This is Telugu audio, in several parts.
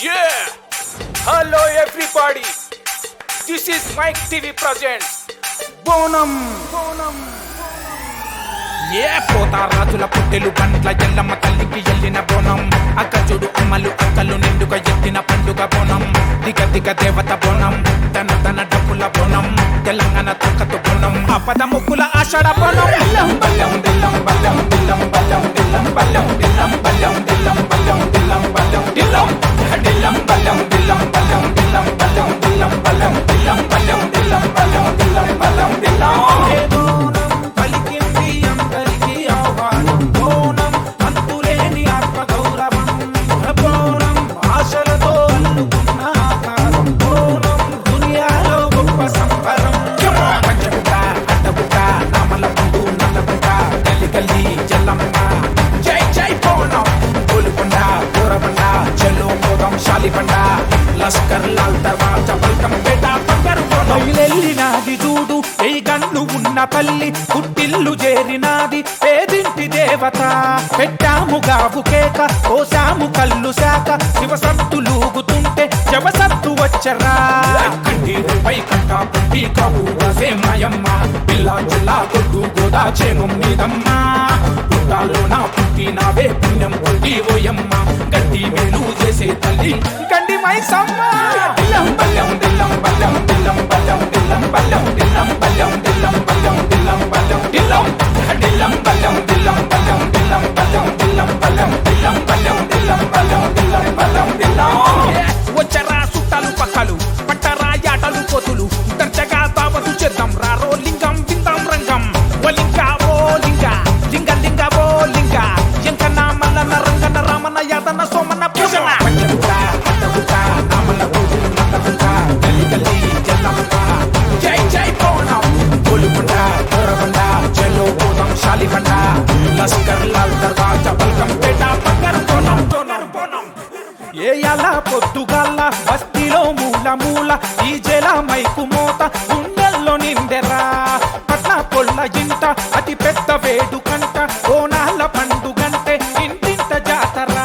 Yeah! Hello everybody! This is Mike TV presents Bonam! Bonam! ఏ పోతా రాజుల పుట్టెలు పండ్ల ఎల్లమ్మ తల్లికి ఎల్లిన బోనం అక్క చూడు అమ్మలు అక్కలు నిండుగా ఎత్తిన పండుగ బోనం దిగ దిగ దేవత బోనం తన తన డబ్బుల బోనం తెలంగాణ తొక్కతు బోనం ఆపద ముక్కుల ఆషాఢ బోనం దిల్లం బల్లం దిల్లం బల్లం దిల్లం బల్లం దిల్లం బల్లం దిల్లం బల్లం దిల్లం బల్లం దిల్లం బల్లం దిల్లం దిల్లం బల్లం దిల్లం బల్లం దిల్లం బల్లం దిల్లం బల్లం దిల్లం బల్లం దిల్లం బల్లం దిల్లం బల్లం దిల్లం పలికింది అందరికీ ఆహ్వానం బోనం అంతులేని ఆత్మ గౌరవం బోనం ఆశలతో అల్లుకున్న ఆకారం బోనం దునియాలో గొప్ప సంబరం పంచబుట్ట అడ్డబుట్ట నామల పండు నల్లబుట్ట గల్లి గల్లి జల్లమ్మ జై జై బోనం గోలుకొండ గోరబండ చెల్లు మోదం శాలిబండ లస్కర్ లాల్ దర్వాజా బల్కం పేట బంగారు బోనం బయలెల్లినాది చూడు ఏ గన్ను ఉన్న తల్లి పుట్టిల్లు చేరినాది పేదింటి దేవత పెట్టాము గావు కేక కోసాము కల్లు శాఖ శివసత్తులూగుతుంటే శవసత్తు వచ్చరా కంటిపై కంట పుట్టి కవు మాయమ్మ పిల్ల జిల్లా కొట్టు గోదా చేను మీదమ్మ పుట్టాలో నా పుట్టినవే పుణ్యం కొట్టి ఓయమ్మ గట్టి మేలు చేసే తల్లి గండి మైసమ్మ దిల్లం బల్లం దిల్లం బల్లం దిల్లం బల్లం దిల్లం బల్లం దిల్లం బల్లం దిల్లం బల్లం దిల్లం బల్లం దిల్లం దిల్లం బల్లం దిల్లం బల్లం దిల్లం బల్లం దిల్లం బల్లం దిల్లం బల్లం దిల్లం బల్లం దిల్లం బల్లం దిల్లం వచ్చరా సుట్టాలు పక్కలు పట్టరా యాటలు కోతులు దర్జగా దావతు చేద్దాం రారో లింగం విందాం రంగం ఓలింగ ఓ లింగ లింగ లింగ ఓ లింగ ఎంకన్న మల్లన్న రంగన్న రామన్న యాదన్న సోమన్న పూజన పంచబుట్ట అడ్డబుట్ట నామల రోజు నల్లబుట్ట గల్లి గల్లి జల్లమ్మ జై జై బోనం గోలుకొండ గోరబండ చెల్లో బోధం శాలిబండ లస్కర్ లాల్ దర్వాజా బల్కం పేట బంగారు బోనం బోనం బోనం ఏయల పొద్దుగల్ల బస్తీలో మూల మూల ఈ జల మైకు మోత గుండెల్లో నిండెరా పట్ల పొల్ల ఇంట అతి పెద్ద వేడుకంట ఓనాల పండుగంటే ఇంటింట జాతరా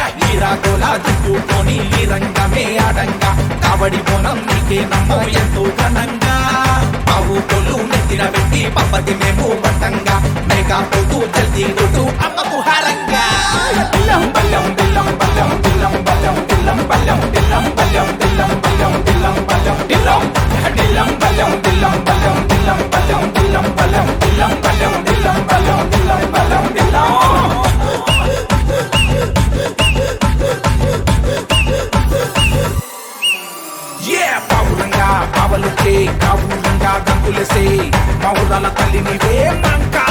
ఈరాగోల దిక్కుకొని ఈ రంగమే ఆడంగా కబడి బోనం నీకే నమ్మో ఎంతో ఘనంగా పావు కొలు నెత్తిన పెట్టి పప్పది మేము పట్టంగా మేఘా పొద్దు జల్దీ రోజు అమ్మకు హారంగా దిల్లం బల్లం దిల్లం బల్లం దిల్లం బల్లం దిల్లం బల్లం దిల్లం బల్లం దిల్లం బల్లం దిల్లం బల్లం దిల్లం దిల్లం బల్లం దిల్లం బల్లం దిల్లం బల్లం దిల్లం బల్లం దిల్లం బల్లం దిల్లం బల్లం దిల్లం బల్లం దిల్లం Yeah, పావురంగా పావలుకే కావురంగా గంతులేసే మౌరాల తల్లి నీవే మంకా